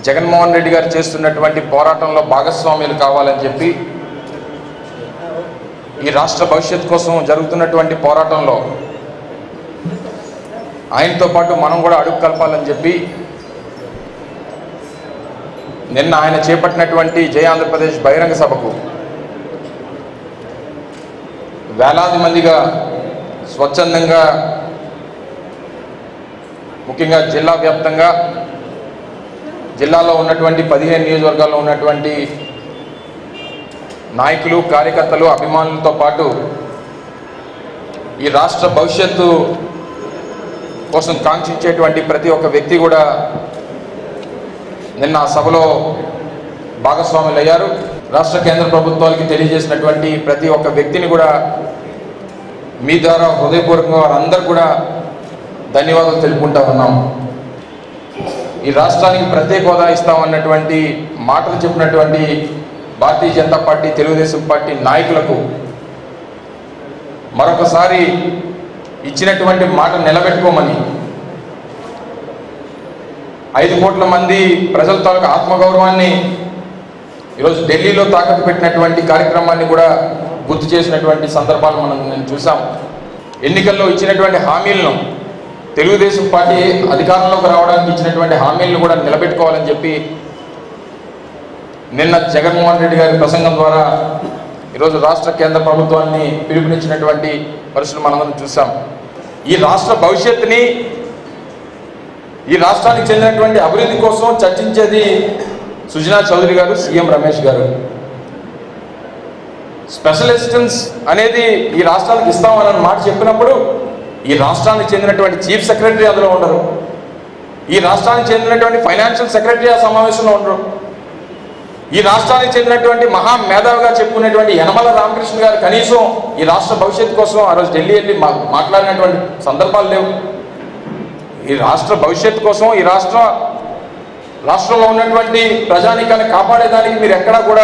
జగన్మోహన్ రెడ్డి గారు చేస్తున్నటువంటి పోరాటంలో భాగస్వామ్యులు కావాలని చెప్పి ఈ రాష్ట్ర భవిష్యత్ కోసం జరుగుతున్నటువంటి పోరాటంలో ఆయనతో పాటు మనం కూడా అడుగు కలపాలని చెప్పి నిన్న ఆయన చేపట్టినటువంటి జయ ఆంధ్రప్రదేశ్ బహిరంగ సభకు వేలాది మందిగా స్వచ్ఛందంగా ముఖ్యంగా జిల్లా వ్యాప్తంగా జిల్లాలో ఉన్నటువంటి పదిహేను నియోజకవర్గాల్లో ఉన్నటువంటి నాయకులు కార్యకర్తలు అభిమానులతో పాటు ఈ రాష్ట్ర భవిష్యత్తు కోసం కాంక్షించేటువంటి ప్రతి ఒక్క వ్యక్తి కూడా నిన్న ఆ సభలో భాగస్వాములు అయ్యారు రాష్ట్ర కేంద్ర ప్రభుత్వాలకి తెలియజేసినటువంటి ప్రతి ఒక్క వ్యక్తిని కూడా మీ ద్వారా హృదయపూర్వకంగా వారందరూ కూడా ధన్యవాదాలు తెలుపుకుంటా ఉన్నాం ఈ రాష్ట్రానికి ప్రత్యేక హోదా ఇస్తామన్నటువంటి మాటలు చెప్పినటువంటి భారతీయ జనతా పార్టీ తెలుగుదేశం పార్టీ నాయకులకు మరొకసారి ఇచ్చినటువంటి మాట నిలబెట్టుకోమని ఐదు కోట్ల మంది ప్రజల తాలూకు ఆత్మగౌరవాన్ని ఈరోజు ఢిల్లీలో తాకట్టు పెట్టినటువంటి కార్యక్రమాన్ని కూడా గుర్తు చేసినటువంటి సందర్భాలు మనం నేను చూసాం ఎన్నికల్లో ఇచ్చినటువంటి హామీలను తెలుగుదేశం పార్టీ అధికారంలోకి రావడానికి ఇచ్చినటువంటి హామీలను కూడా నిలబెట్టుకోవాలని చెప్పి నిన్న జగన్మోహన్ రెడ్డి గారి ప్రసంగం ద్వారా ఈరోజు రాష్ట్ర కేంద్ర ప్రభుత్వాన్ని పిలుపునిచ్చినటువంటి పరిస్థితులు మనందరం చూసాం ఈ రాష్ట్ర భవిష్యత్తుని ఈ రాష్ట్రానికి చెందినటువంటి అభివృద్ధి కోసం చర్చించేది సుజనా చౌదరి గారు సీఎం రమేష్ గారు స్పెషల్ అసిస్టెన్స్ అనేది ఈ రాష్ట్రానికి ఇస్తామన్న మాట చెప్పినప్పుడు ఈ రాష్ట్రానికి చెందినటువంటి చీఫ్ సెక్రటరీ అందులో ఉండరు ఈ రాష్ట్రానికి చెందినటువంటి ఫైనాన్షియల్ సెక్రటరీ ఆ సమావేశంలో ఉండరు ఈ రాష్ట్రానికి చెందినటువంటి మహా మేధావిగా చెప్పుకునేటువంటి యనమల రామకృష్ణ గారు కనీసం ఈ రాష్ట్ర భవిష్యత్తు కోసం ఆ రోజు ఢిల్లీ వెళ్ళి మా మాట్లాడినటువంటి సందర్భాలు లేవు ఈ రాష్ట్ర భవిష్యత్తు కోసం ఈ రాష్ట్ర రాష్ట్రంలో ఉన్నటువంటి ప్రజానీకాన్ని కాపాడేదానికి మీరు ఎక్కడా కూడా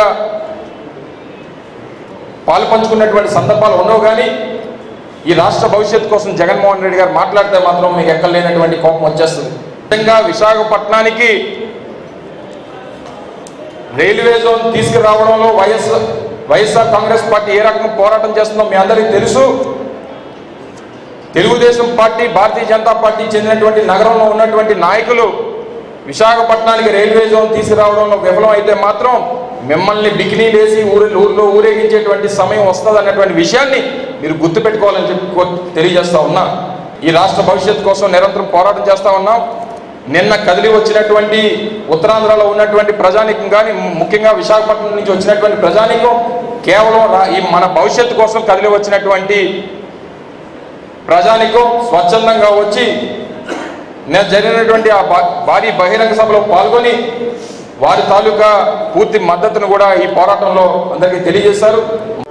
పాలు పంచుకున్నటువంటి సందర్భాలు ఉండవు కానీ ఈ రాష్ట్ర భవిష్యత్తు కోసం జగన్మోహన్ రెడ్డి గారు మాట్లాడితే మాత్రం మీకు ఎక్కలేనటువంటి కోపం వచ్చేస్తుంది ముఖ్యంగా విశాఖపట్నానికి రైల్వే జోన్ తీసుకురావడంలో వైఎస్ఆర్ వైఎస్ఆర్ కాంగ్రెస్ పార్టీ ఏ రకంగా పోరాటం చేస్తుందో మీ అందరికీ తెలుసు తెలుగుదేశం పార్టీ భారతీయ జనతా పార్టీ చెందినటువంటి నగరంలో ఉన్నటువంటి నాయకులు విశాఖపట్నానికి రైల్వే జోన్ తీసుకురావడంలో విఫలం అయితే మాత్రం మిమ్మల్ని బికినీ వేసి ఊరి ఊరిలో ఊరేగించేటువంటి సమయం వస్తుంది అన్నటువంటి విషయాన్ని మీరు గుర్తుపెట్టుకోవాలని చెప్పి కో- తెలియజేస్తా ఉన్నా ఈ రాష్ట్ర భవిష్యత్తు కోసం నిరంతరం పోరాటం చేస్తా ఉన్నాం నిన్న కదిలి వచ్చినటువంటి ఉత్తరాంధ్రలో ఉన్నటువంటి ప్రజానికం కానీ ముఖ్యంగా విశాఖపట్నం నుంచి వచ్చినటువంటి ప్రజానికం కేవలం రా- ఈ మన భవిష్యత్తు కోసం కదిలి వచ్చినటువంటి ప్రజానికం స్వచ్ఛందంగా వచ్చి నేను జరిగినటువంటి ఆ భా- భారీ బహిరంగ సభలో పాల్గొని వారి తాలూకా పూర్తి మద్దతును కూడా ఈ పోరాటంలో అందరికీ తెలియజేశారు